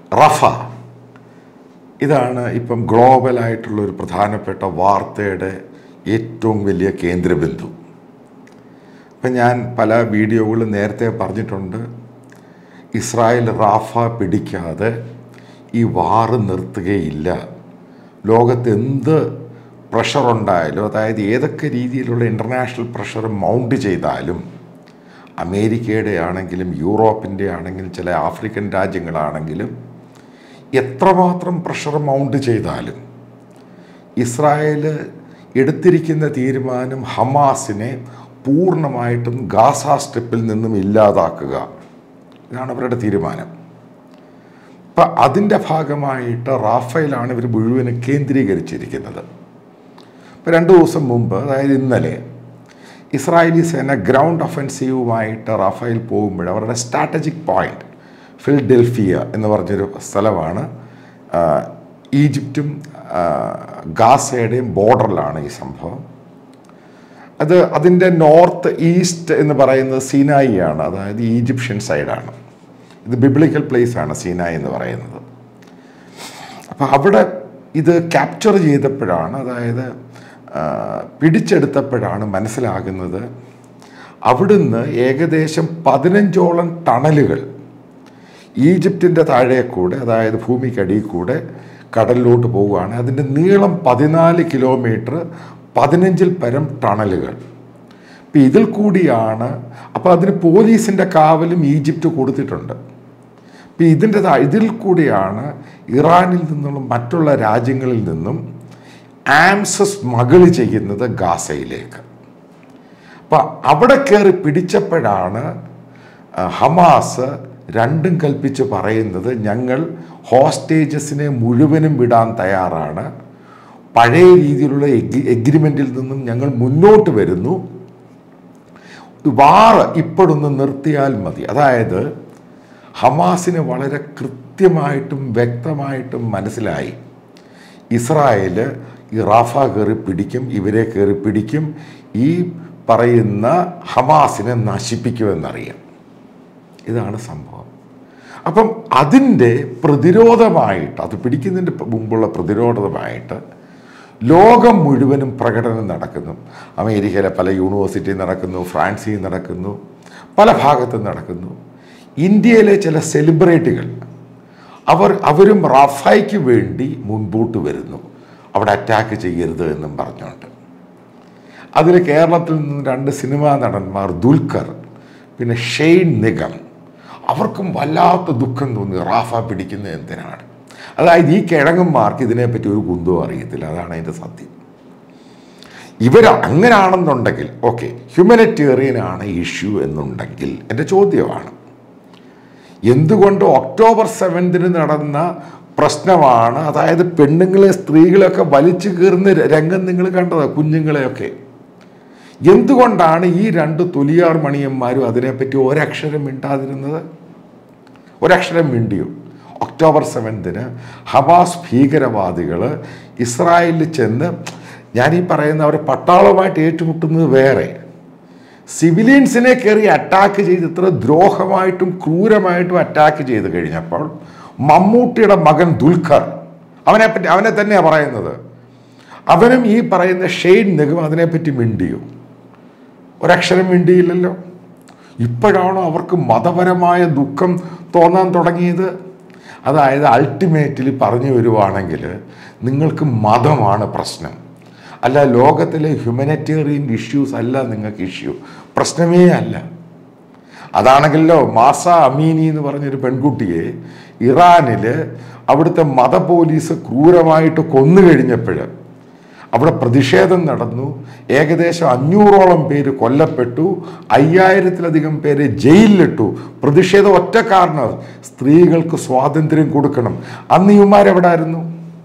റഫ ഇതാണ് ഇപ്പം ഗ്ലോബലായിട്ടുള്ള ഒരു പ്രധാനപ്പെട്ട വാർത്തയുടെ ഏറ്റവും വലിയ കേന്ദ്രബിന്ദു ഇപ്പം ഞാൻ പല വീഡിയോകളും നേരത്തെ പറഞ്ഞിട്ടുണ്ട് ഇസ്രായേൽ റാഫ പിടിക്കാതെ ഈ വാറ് നിർത്തുകയില്ല ലോകത്ത് എന്ത് പ്രഷർ ഉണ്ടായാലും അതായത് ഏതൊക്കെ രീതിയിലുള്ള ഇൻ്റർനാഷണൽ പ്രഷർ മൗണ്ട് ചെയ്താലും അമേരിക്കയുടെ ആണെങ്കിലും യൂറോപ്പിൻ്റെ ആണെങ്കിലും ചില ആഫ്രിക്കൻ രാജ്യങ്ങളാണെങ്കിലും എത്രമാത്രം പ്രഷർ മൗണ്ട് ചെയ്താലും ഇസ്രായേൽ എടുത്തിരിക്കുന്ന തീരുമാനം ഹമാസിനെ പൂർണ്ണമായിട്ടും ഗാസ സ്ട്രിപ്പിൽ നിന്നും ഇല്ലാതാക്കുക ഇതാണ് അവരുടെ തീരുമാനം അപ്പം അതിൻ്റെ ഭാഗമായിട്ട് റാഫേലാണ് ഇവർ മുഴുവനും കേന്ദ്രീകരിച്ചിരിക്കുന്നത് ഇപ്പം രണ്ട് ദിവസം മുമ്പ് അതായത് ഇന്നലെ ഇസ്രായേലി സേന ഗ്രൗണ്ട് ഒഫൻസീവുമായിട്ട് റാഫേൽ പോകുമ്പോൾ അവരുടെ സ്ട്രാറ്റജിക് പോയിന്റ് ഫിൽഡെൽഫിയ എന്ന് പറഞ്ഞൊരു സ്ഥലമാണ് ആ, ഈജിപ്തും ആ, ഗാസയുടെയും ബോർഡറിലാണ് ഈ സംഭവം അത് അതിൻ്റെ നോർത്ത് ഈസ്റ്റ് എന്ന് പറയുന്നത് സീനായി ആണ് അതായത് ഈജിപ്ഷ്യൻ സൈഡാണ് ഇത് ബിബ്ലിക്കൽ പ്ലേസ് ആണ് സീനായി എന്ന് പറയുന്നത് അപ്പം അവിടെ ഇത് ക്യാപ്ചർ ചെയ്തപ്പോഴാണ് അതായത് ആ, പിടിച്ചെടുത്തപ്പോഴാണ് മനസ്സിലാകുന്നത് അവിടുന്ന് ഏകദേശം പതിനഞ്ചോളം ടണലുകൾ ഈജിപ്തിൻ്റെ താഴെ കൂടെ അതായത് ഭൂമിക്കടിയിൽ കൂടെ കടലിലോട്ട് പോവുകയാണ് അതിൻ്റെ നീളം പതിനാല് കിലോമീറ്റർ പതിനഞ്ചിൽ പരം ടണലുകൾ ഇപ്പം ഇതിൽ കൂടിയാണ് അപ്പോൾ അതിന് പോലീസിൻ്റെ കാവലും ഈജിപ്റ്റ് കൊടുത്തിട്ടുണ്ട് ഇപ്പം ഇതിൻ്റെ താ- ഇതിൽ കൂടിയാണ് ഇറാനിൽ നിന്നുള്ള മറ്റുള്ള രാജ്യങ്ങളിൽ നിന്നും ആംസ് സ്മഗിൾ ചെയ്യുന്നത് ഗാസയിലേക്ക് അപ്പം അവിടെ കയറി പിടിച്ചപ്പോഴാണ് ആ, ഹമാസ് രണ്ടും കൽപ്പിച്ച് പറയുന്നത് ഞങ്ങൾ ഹോസ്റ്റേജസിനെ മുഴുവനും വിടാൻ തയ്യാറാണ് പഴയ രീതിയിലുള്ള എഗ്രി എഗ്രിമെൻറ്റിൽ നിന്നും ഞങ്ങൾ മുന്നോട്ട് വരുന്നു വാറ് ഇപ്പോഴൊന്ന് നിർത്തിയാൽ മതി അതായത് ഹമാസിന് വളരെ കൃത്യമായിട്ടും വ്യക്തമായിട്ടും മനസ്സിലായി ഇസ്രായേൽ ഈ റാഫ കയറി പിടിക്കും ഇവരെ കയറി പിടിക്കും ഈ പറയുന്ന ഹമാസിനെ നശിപ്പിക്കുമെന്നറിയാം ഇതാണ് സംഭവം അപ്പം അതിൻ്റെ പ്രതിരോധമായിട്ട് അത് പിടിക്കുന്നതിൻ്റെ മുമ്പുള്ള പ്രതിരോധമായിട്ട് ലോകം മുഴുവനും പ്രകടനം നടക്കുന്നു അമേരിക്കയിലെ പല യൂണിവേഴ്സിറ്റിയിൽ നടക്കുന്നു ഫ്രാൻസിൽ നടക്കുന്നു പല ഭാഗത്തും നടക്കുന്നു ഇന്ത്യയിലെ ചില സെലിബ്രിറ്റികൾ അവർ അവരും റഫായ്ക്ക് വേണ്ടി മുൻപോട്ട് വരുന്നു അവിടെ അറ്റാക്ക് ചെയ്യരുത് എന്നും പറഞ്ഞുകൊണ്ട് അതിൽ കേരളത്തിൽ നിന്ന് രണ്ട് സിനിമാ നടന്മാർ ദുൽഖർ പിന്നെ ഷെയ്ൻ നിഗം അവർക്കും വല്ലാത്ത ദുഃഖം തോന്നി റാഫ പിടിക്കുന്നത് എന്തിനാണ് അതായത് ഈ കിഴങ്ങന്മാർക്ക് ഇതിനെപ്പറ്റി ഒരു കുന്തവും അറിയത്തില്ല അതാണ് അതിൻ്റെ സത്യം ഇവർ അങ്ങനാണെന്നുണ്ടെങ്കിൽ ഓക്കെ ഹ്യൂമനിറ്റേറിയൻ ആണ് ഇഷ്യൂ എന്നുണ്ടെങ്കിൽ എൻ്റെ ചോദ്യമാണ് എന്തുകൊണ്ട് ഒക്ടോബർ സെവൻത്തിന് നടന്ന പ്രശ്നമാണ് അതായത് പെണ്ണുങ്ങളെ സ്ത്രീകളെയൊക്കെ വലിച്ചു കീറുന്ന രംഗം നിങ്ങൾ കണ്ടത് കുഞ്ഞുങ്ങളെയൊക്കെ എന്തുകൊണ്ടാണ് ഈ രണ്ട് തൊലിയാർ മണിയന്മാരും അതിനെപ്പറ്റി ഒരക്ഷരം മിണ്ടാതിരുന്നത് ഒരക്ഷരം മിണ്ടിയോ ഒക്ടോബർ സെവൻത്തിന് ഹമാസ് ഭീകരവാദികൾ ഇസ്രായേലിൽ ചെന്ന് ഞാൻ ഈ പറയുന്ന അവർ പട്ടാളവുമായിട്ട് ഏറ്റുമുട്ടുന്നത് വേറെ സിവിലിയൻസിനെ കയറി അറ്റാക്ക് ചെയ്ത് ഇത്ര ദ്രോഹമായിട്ടും ക്രൂരമായിട്ടും അറ്റാക്ക് ചെയ്ത് കഴിഞ്ഞപ്പോൾ മമ്മൂട്ടിയുടെ മകൻ ദുൽഖർ അവനെ പറ്റി അവനെ തന്നെയാണ് പറയുന്നത് അവനും ഈ പറയുന്ന ഷെയ്ൻ നിഗം അതിനെപ്പറ്റി മിണ്ടിയോ ഒരക്ഷരം മിണ്ടിയില്ലല്ലോ ഇപ്പോഴാണോ അവർക്ക് മതപരമായ ദുഃഖം തോന്നാൻ തുടങ്ങിയത് അതായത് അൾട്ടിമേറ്റ്ലി പറഞ്ഞു വരുവാണെങ്കിൽ നിങ്ങൾക്ക് മതമാണ് പ്രശ്നം അല്ല ലോകത്തിലെ ഹ്യൂമനിറ്റേറിയൻ ഇഷ്യൂസ് അല്ല നിങ്ങൾക്ക് ഇഷ്യൂ പ്രശ്നമേ അല്ല അതാണെങ്കിലോ മാസ അമീനി എന്ന് പറഞ്ഞൊരു പെൺകുട്ടിയെ ഇറാനിൽ അവിടുത്തെ മത പോലീസ് ക്രൂരമായിട്ട് കൊന്നു കഴിഞ്ഞപ്പോൾ അവിടെ പ്രതിഷേധം നടന്നു ഏകദേശം അഞ്ഞൂറോളം പേര് കൊല്ലപ്പെട്ടു അയ്യായിരത്തിലധികം പേരെ ജയിലിലിട്ടു പ്രതിഷേധം ഒറ്റ കാരണം സ്ത്രീകൾക്ക് സ്വാതന്ത്ര്യം കൊടുക്കണം അന്ന് ഇവന്മാരെവിടായിരുന്നു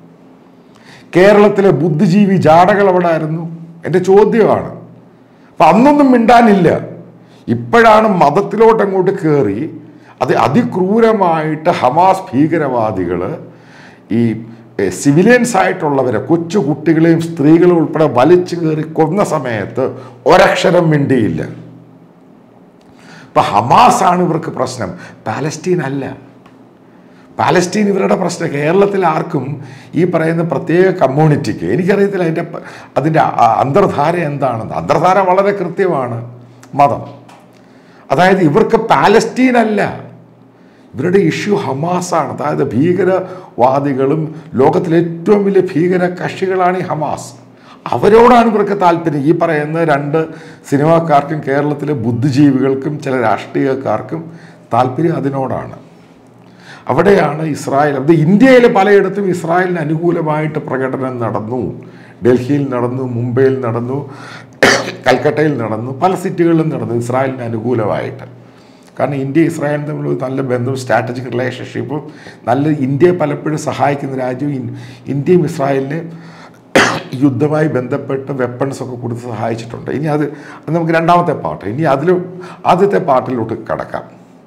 കേരളത്തിലെ ബുദ്ധിജീവി ജാടകൾ എവിടായിരുന്നു എൻ്റെ ചോദ്യമാണ് അപ്പം അന്നൊന്നും മിണ്ടാനില്ല ഇപ്പോഴാണ് മതത്തിലോട്ട് അങ്ങോട്ട് കയറി അത് അതിക്രൂരമായിട്ട് ഹമാസ് ഭീകരവാദികൾ ഈ സിവിലിയൻസ് ആയിട്ടുള്ളവരെ കൊച്ചു കുട്ടികളെയും സ്ത്രീകളും ഉൾപ്പെടെ വലിച്ചു കയറി കൊന്ന സമയത്ത് ഒരക്ഷരം മിണ്ടിയില്ല ഇപ്പം ഹമാസ് ആണ് ഇവർക്ക് പ്രശ്നം പാലസ്റ്റീൻ അല്ല പാലസ്റ്റീൻ ഇവരുടെ പ്രശ്നം കേരളത്തിൽ ആർക്കും ഈ പറയുന്ന പ്രത്യേക കമ്മ്യൂണിറ്റിക്ക് എനിക്കറിയത്തില്ല അതിൻ്റെ പ- അതിൻ്റെ അ- അന്തർധാര എന്താണെന്ന് അന്തർധാര വളരെ കൃത്യമാണ് മതം അതായത് ഇവർക്ക് പാലസ്റ്റീൻ അല്ല ഇവരുടെ ഇഷ്യൂ ഹമാസാണ് അതായത് ഭീകരവാദികളും ലോകത്തിലെ ഏറ്റവും വലിയ ഭീകര കക്ഷികളാണ് ഈ ഹമാസ് അവരോടാണ് ഇവർക്ക് താല്പര്യം ഈ പറയുന്ന രണ്ട് സിനിമാക്കാർക്കും കേരളത്തിലെ ബുദ്ധിജീവികൾക്കും ചില രാഷ്ട്രീയക്കാർക്കും താല്പര്യം അതിനോടാണ് അവിടെയാണ് ഇസ്രായേൽ അത് ഇന്ത്യയിൽ പലയിടത്തും ഇസ്രായേലിന് അനുകൂലമായിട്ട് പ്രകടനം നടന്നു ഡൽഹിയിൽ നടന്നു മുംബൈയിൽ നടന്നു കൽക്കട്ടയിൽ നടന്നു പല സിറ്റികളിലും നടന്നു ഇസ്രായേലിന് അനുകൂലമായിട്ട് കാരണം ഇന്ത്യ ഇസ്രായേലും തമ്മിൽ ഒരു നല്ല ബന്ധവും സ്ട്രാറ്റജിക് റിലേഷൻഷിപ്പും നല്ല ഇന്ത്യയെ പലപ്പോഴും സഹായിക്കുന്ന രാജ്യവും ഇൻ- ഇന്ത്യയും ഇസ്രായേലിനെ യുദ്ധവുമായി ബന്ധപ്പെട്ട് വെപ്പൺസ് ഒക്കെ കൊടുത്ത് സഹായിച്ചിട്ടുണ്ട് ഇനി അത് അത് നമുക്ക് രണ്ടാമത്തെ പാർട്ട് ഇനി അതിൽ ആദ്യത്തെ പാർട്ടിലോട്ട് കടക്കാം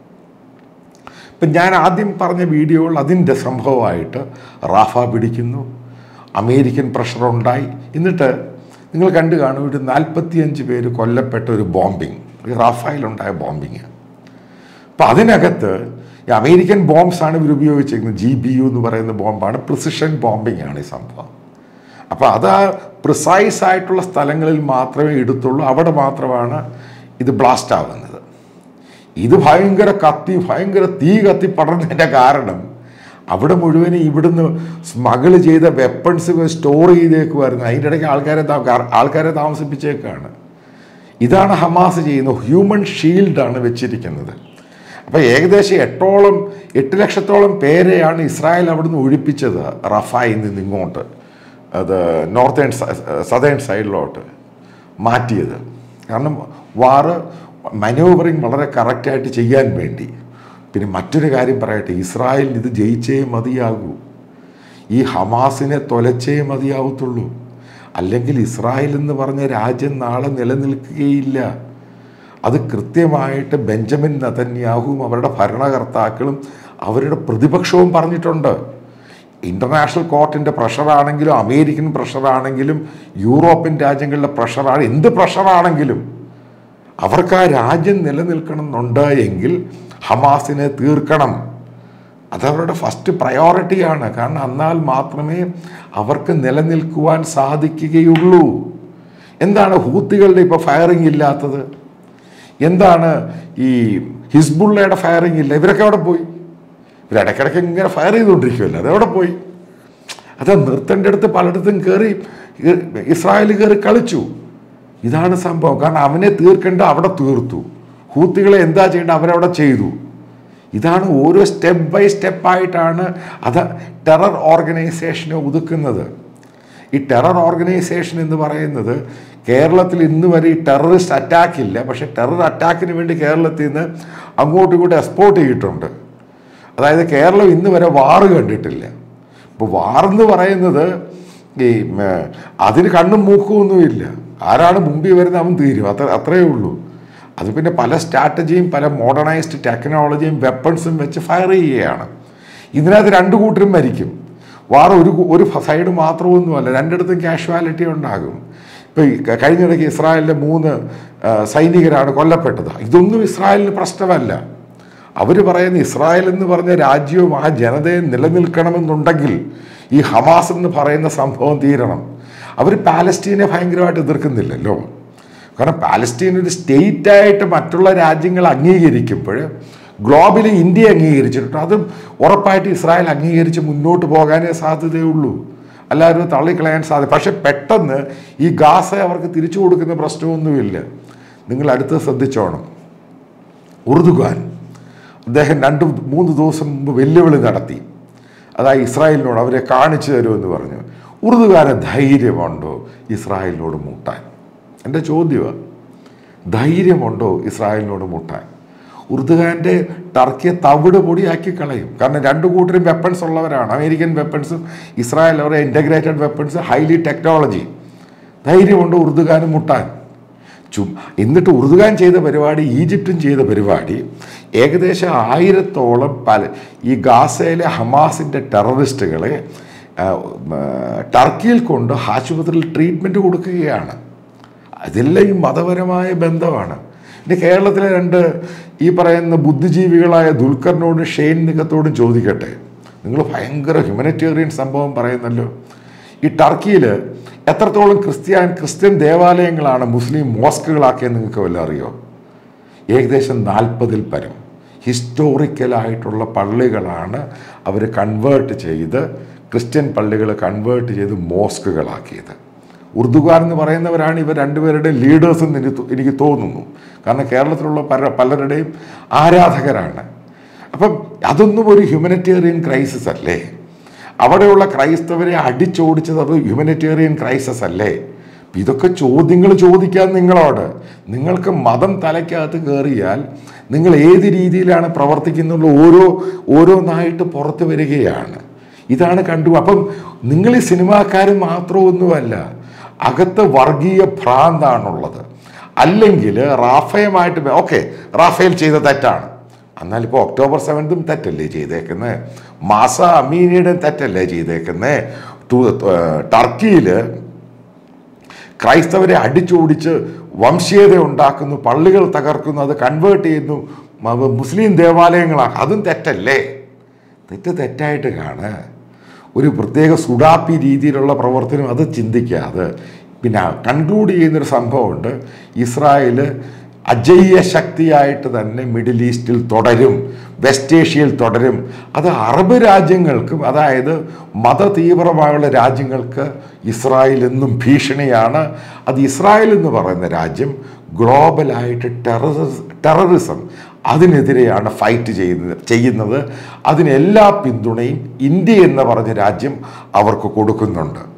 ഇപ്പം ഞാൻ ആദ്യം പറഞ്ഞ വീഡിയോകൾ അതിൻ്റെ സംഭവമായിട്ട് റാഫ പിടിക്കുന്നു അമേരിക്കൻ പ്രഷർ ഉണ്ടായി എന്നിട്ട് നിങ്ങൾ കണ്ടു കാണും ഒരു നാൽപ്പത്തിയഞ്ച് പേര് കൊല്ലപ്പെട്ട ഒരു ബോംബിങ് റാഫയിലുണ്ടായ ബോംബിങ് അപ്പം അതിനകത്ത് ഈ അമേരിക്കൻ ബോംബ്സ് ആണ് ഇവർ ഉപയോഗിച്ചിരിക്കുന്നത് ജി ബി യു എന്ന് പറയുന്ന ബോംബാണ് പ്രിസിഷൻ ബോംബിംഗ് ആണ് ഈ സംഭവം അപ്പോൾ അത് ആ പ്രിസൈസ് ആയിട്ടുള്ള സ്ഥലങ്ങളിൽ മാത്രമേ എടുത്തുള്ളൂ അവിടെ മാത്രമാണ് ഇത് ബ്ലാസ്റ്റ് ആകുന്നത് ഇത് ഭയങ്കര കത്തി ഭയങ്കര തീ കത്തി പടർന്നതിൻ്റെ കാരണം അവിടെ മുഴുവനും ഇവിടുന്ന് സ്മഗിൾ ചെയ്ത വെപ്പൺസ് സ്റ്റോർ ചെയ്തേക്കുമായിരുന്നു അതിൻ്റെ ഇടയ്ക്ക് ആൾക്കാരെ താ- ആൾക്കാരെ താമസിപ്പിച്ചേക്കാണ് ഇതാണ് ഹമാസ് ചെയ്യുന്നത് ഹ്യൂമൻ ഷീൽഡാണ് വെച്ചിരിക്കുന്നത് അപ്പോൾ ഏകദേശം എട്ടോളം എട്ട് ലക്ഷത്തോളം പേരെയാണ് ഇസ്രായേൽ അവിടുന്ന് ഒഴിപ്പിച്ചത് റഫായിൽ നിന്ന് ഇങ്ങോട്ട് അത് നോർത്തേൺ സതേൺ സൈഡിലോട്ട് മാറ്റിയത് കാരണം വാറ് മനോവറിങ് വളരെ കറക്റ്റായിട്ട് ചെയ്യാൻ വേണ്ടി പിന്നെ മറ്റൊരു കാര്യം പറയട്ടെ ഇസ്രായേലിന് ഇത് ജയിച്ചേ മതിയാകൂ ഈ ഹമാസിനെ തൊലച്ചേ മതിയാവത്തുള്ളൂ അല്ലെങ്കിൽ ഇസ്രായേൽ എന്ന് പറഞ്ഞ രാജ്യം നാളെ നിലനിൽക്കുകയില്ല അത് കൃത്യമായിട്ട് ബെഞ്ചമിൻ നതന്യാഹുവും അവരുടെ ഭരണകർത്താക്കളും അവരുടെ പ്രതിപക്ഷവും പറഞ്ഞിട്ടുണ്ട് ഇൻ്റർനാഷണൽ കോർട്ടിൻ്റെ പ്രഷറാണെങ്കിലും അമേരിക്കൻ പ്രഷറാണെങ്കിലും യൂറോപ്യൻ രാജ്യങ്ങളിലെ പ്രഷറാണ് എന്ത് പ്രഷറാണെങ്കിലും അവർക്ക് ആ രാജ്യം നിലനിൽക്കണം എന്നുണ്ട് എങ്കിൽ ഹമാസിനെ തീർക്കണം അതവരുടെ ഫസ്റ്റ് പ്രയോറിറ്റിയാണ് കാരണം എന്നാൽ മാത്രമേ അവർക്ക് നിലനിൽക്കുവാൻ സാധിക്കുകയുള്ളൂ എന്താണ് ഹൂത്തികളുടെ ഇപ്പോൾ ഫയറിംഗ് ഇല്ലാത്തത് എന്താണ് ഈ ഹിസ്ബുള്ളയുടെ ഫയറിംഗ് ഇല്ല ഇവരൊക്കെ അവിടെ പോയി ഇവർ ഇടയ്ക്കിടയ്ക്ക് ഇങ്ങനെ ഫയർ ചെയ്തുകൊണ്ടിരിക്കുമല്ലോ അതെവിടെ പോയി അത് നിർത്തേണ്ട അടുത്ത് പലയിടത്തും കയറി ഇസ്രായേൽ കയറി കളിച്ചു ഇതാണ് സംഭവം കാരണം അവനെ തീർക്കേണ്ട അവിടെ തീർത്തു ഹൂത്തികളെ എന്താ ചെയ്യേണ്ടത് അവരവിടെ ചെയ്തു ഇതാണ് ഓരോ സ്റ്റെപ്പ് ബൈ സ്റ്റെപ്പായിട്ടാണ് അത് ടെറർ ഓർഗനൈസേഷനെ ഒതുക്കുന്നത് ഈ ടെറർ ഓർഗനൈസേഷൻ എന്ന് പറയുന്നത് കേരളത്തിൽ ഇന്ന് വരെ ഈ ടെററിസ്റ്റ് അറ്റാക്ക് ഇല്ല പക്ഷേ ടെറർ അറ്റാക്കിന് വേണ്ടി കേരളത്തിൽ നിന്ന് അങ്ങോട്ടും ഇങ്ങോട്ടും എക്സ്പോർട്ട് ചെയ്തിട്ടുണ്ട് അതായത് കേരളം ഇന്ന് വരെ വാറ് കണ്ടിട്ടില്ല ഇപ്പോൾ വാറെന്ന് പറയുന്നത് ഈ ഉം, അതിന് കണ്ണും മൂക്കും ഒന്നുമില്ല ആരാണ് മുമ്പിൽ വരുന്നത് അവൻ തീരും അത്ര അത്രയേ ഉള്ളൂ അത് പിന്നെ പല സ്ട്രാറ്റജിയും പല മോഡേണൈസ്ഡ് ടെക്നോളജിയും വെപ്പൺസും വെച്ച് ഫയർ ചെയ്യുകയാണ് ഇതിനകത്ത് രണ്ട് കൂട്ടരും മരിക്കും വാർ ഒരു കു- ഒരു സൈഡ് മാത്രമൊന്നുമല്ല രണ്ടിടത്തും കാഷ്വാലിറ്റി ഉണ്ടാകും ഇപ്പോൾ ഈ ക- കഴിഞ്ഞിടയ്ക്ക് ഇസ്രായേലിലെ മൂന്ന് ആ, സൈനികരാണ് കൊല്ലപ്പെട്ടത് ഇതൊന്നും ഇസ്രായേലിന് പ്രശ്നമല്ല അവർ പറയുന്ന ഇസ്രായേൽ എന്ന് പറഞ്ഞ രാജ്യവും ആ ജനതയെ നിലനിൽക്കണമെന്നുണ്ടെങ്കിൽ ഈ ഹമാസ് എന്ന് പറയുന്ന സംഭവം തീരണം അവർ പാലസ്റ്റീനെ ഭയങ്കരമായിട്ട് എതിർക്കുന്നില്ലല്ലോ കാരണം പാലസ്റ്റീൻ ഒരു സ്റ്റേറ്റായിട്ട് മറ്റുള്ള രാജ്യങ്ങൾ അംഗീകരിക്കുമ്പോൾ ഗ്ലോബലി ഇന്ത്യ അംഗീകരിച്ചിട്ടുണ്ട് അതും ഉറപ്പായിട്ട് ഇസ്രായേൽ അംഗീകരിച്ച് മുന്നോട്ട് പോകാനേ സാധ്യതയുള്ളൂ അല്ലാതെ ഇത് തള്ളിക്കളയാൻ സാധ്യത പക്ഷെ പെട്ടെന്ന് ഈ ഗാസ അവർക്ക് തിരിച്ചു കൊടുക്കുന്ന പ്രശ്നമൊന്നുമില്ല നിങ്ങൾ അടുത്ത് ശ്രദ്ധിച്ചോണം ഉറുദുഖാൻ അദ്ദേഹം രണ്ട് മൂന്ന് ദിവസം മുമ്പ് വെല്ലുവിളി നടത്തി അതായത് ഇസ്രായേലിനോട് അവരെ കാണിച്ചു തരുമെന്ന് പറഞ്ഞു ഉറുദുഖാന് ധൈര്യമുണ്ടോ ഇസ്രായേലിനോട് മുട്ടാൻ എൻ്റെ ചോദ്യമാണ് ധൈര്യമുണ്ടോ ഇസ്രായേലിനോട് മുട്ടാൻ ഉറുദുഖാൻ്റെ ടർക്കിയെ തവിട് പൊടിയാക്കി കളയും കാരണം രണ്ടു കൂട്ടരും വെപ്പൺസ് ഉള്ളവരാണ് അമേരിക്കൻ വെപ്പൺസും ഇസ്രായേൽ അവരുടെ ഇൻ്റഗ്രേറ്റഡ് വെപ്പൺസ് ഹൈലി ടെക്നോളജി ധൈര്യമുണ്ടോ ഉറുദുഖാന് മുട്ടാൻ ചും എന്നിട്ട് ഉറുദുഖാൻ ചെയ്ത പരിപാടി ഈജിപ്തും ചെയ്ത പരിപാടി ഏകദേശം ആയിരത്തോളം പല ഈ ഗാസയിലെ ഹമാസിൻ്റെ ടെററിസ്റ്റുകളെ ആ, ആ, ടർക്കിയിൽ കൊണ്ട് ആശുപത്രിയിൽ ട്രീറ്റ്മെൻറ്റ് കൊടുക്കുകയാണ് അതെല്ലാം ഈ മതപരമായ ബന്ധമാണ് ഇനി കേരളത്തിലെ രണ്ട് ഈ പറയുന്ന ബുദ്ധിജീവികളായ ദുൽഖറിനോടും ഷെയ്ൻ നിഗത്തോടും ചോദിക്കട്ടെ നിങ്ങൾ ഭയങ്കര ഹ്യൂമനിറ്റേറിയൻ സംഭവം പറയുന്നല്ലോ ഈ ടർക്കിയിൽ എത്രത്തോളം ക്രിസ്ത്യാൻ ക്രിസ്ത്യൻ ദേവാലയങ്ങളാണ് മുസ്ലിം മോസ്കുകളാക്കിയെന്ന് നിങ്ങൾക്ക് വല്ല അറിയോ ഏകദേശം നാൽപ്പതിൽ പരം ഹിസ്റ്റോറിക്കലായിട്ടുള്ള പള്ളികളാണ് അവർ കൺവേർട്ട് ചെയ്ത് ക്രിസ്ത്യൻ പള്ളികൾ കൺവേർട്ട് ചെയ്ത് മോസ്കുകളാക്കിയത് ഉറുദുകാർ എന്ന് പറയുന്നവരാണ് ഇവർ രണ്ടുപേരുടെ ലീഡേഴ്സ് എന്ന് എനിക്ക് തോ- എനിക്ക് തോന്നുന്നു കാരണം കേരളത്തിലുള്ള പല പലരുടെയും ആരാധകരാണ് അപ്പം അതൊന്നും ഒരു ഹ്യൂമനിറ്റേറിയൻ ക്രൈസിസ് അല്ലേ അവിടെയുള്ള ക്രൈസ്തവരെ അടിച്ചോടിച്ചത് അത് ഹ്യൂമനിറ്റേറിയൻ ക്രൈസിസ് അല്ലേ ഇതൊക്കെ ചോദ്യങ്ങൾ ചോദിക്കാൻ നിങ്ങളോട് നിങ്ങൾക്ക് മതം തലയ്ക്കകത്ത് കയറിയാൽ നിങ്ങൾ ഏത് രീതിയിലാണ് പ്രവർത്തിക്കുന്നുള്ള ഓരോ ഓരോന്നായിട്ട് പുറത്ത് വരികയാണ് ഇതാണ് കണ്ടു അപ്പം നിങ്ങൾ ഈ സിനിമാക്കാർ മാത്രമൊന്നുമല്ല അകത്ത് വർഗീയ ഭ്രാന്താണുള്ളത് അല്ലെങ്കിൽ റാഫയുമായിട്ട് ഓക്കെ റാഫേൽ ചെയ്ത തെറ്റാണ് എന്നാൽ ഇപ്പോൾ ഒക്ടോബർ സെവൻത്തും തെറ്റല്ലേ ചെയ്തേക്കുന്നത് മാസ അമീനയുടെ തെറ്റല്ലേ ചെയ്തേക്കുന്നത് ടർക്കിയിൽ ക്രൈസ്തവരെ അടിച്ചോടിച്ച് വംശീയത ഉണ്ടാക്കുന്നു പള്ളികൾ തകർക്കുന്നു അത് കൺവേർട്ട് ചെയ്യുന്നു മ- മുസ്ലിം ദേവാലയങ്ങളാണ് അതും തെറ്റല്ലേ തെറ്റ് തെറ്റായിട്ട് കാണ് ഒരു പ്രത്യേക സുഡാപ്പി രീതിയിലുള്ള പ്രവർത്തനം അത് ചിന്തിക്കാതെ പിന്നെ കൺക്ലൂഡ് ചെയ്യുന്നൊരു സംഭവമുണ്ട് ഇസ്രായേൽ അജയ്യ ശക്തിയായിട്ട് തന്നെ മിഡിൽ ഈസ്റ്റിൽ തുടരും വെസ്റ്റ് ഏഷ്യയിൽ തുടരും അത് അറബ് രാജ്യങ്ങൾക്കും അതായത് മതതീവ്രമായുള്ള രാജ്യങ്ങൾക്ക് ഇസ്രായേൽ എന്നും ഭീഷണിയാണ് അത് ഇസ്രായേൽ എന്ന് പറയുന്ന രാജ്യം ഗ്ലോബലായിട്ട് ടെററിസ് ടെററിസം അതിനെതിരെയാണ് ഫൈറ്റ് ചെയ്യുന്നത് ചെയ്യുന്നത് അതിന് എല്ലാ പിന്തുണയും ഇന്ത്യ എന്ന് പറഞ്ഞ രാജ്യം അവർക്ക് കൊടുക്കുന്നുണ്ട്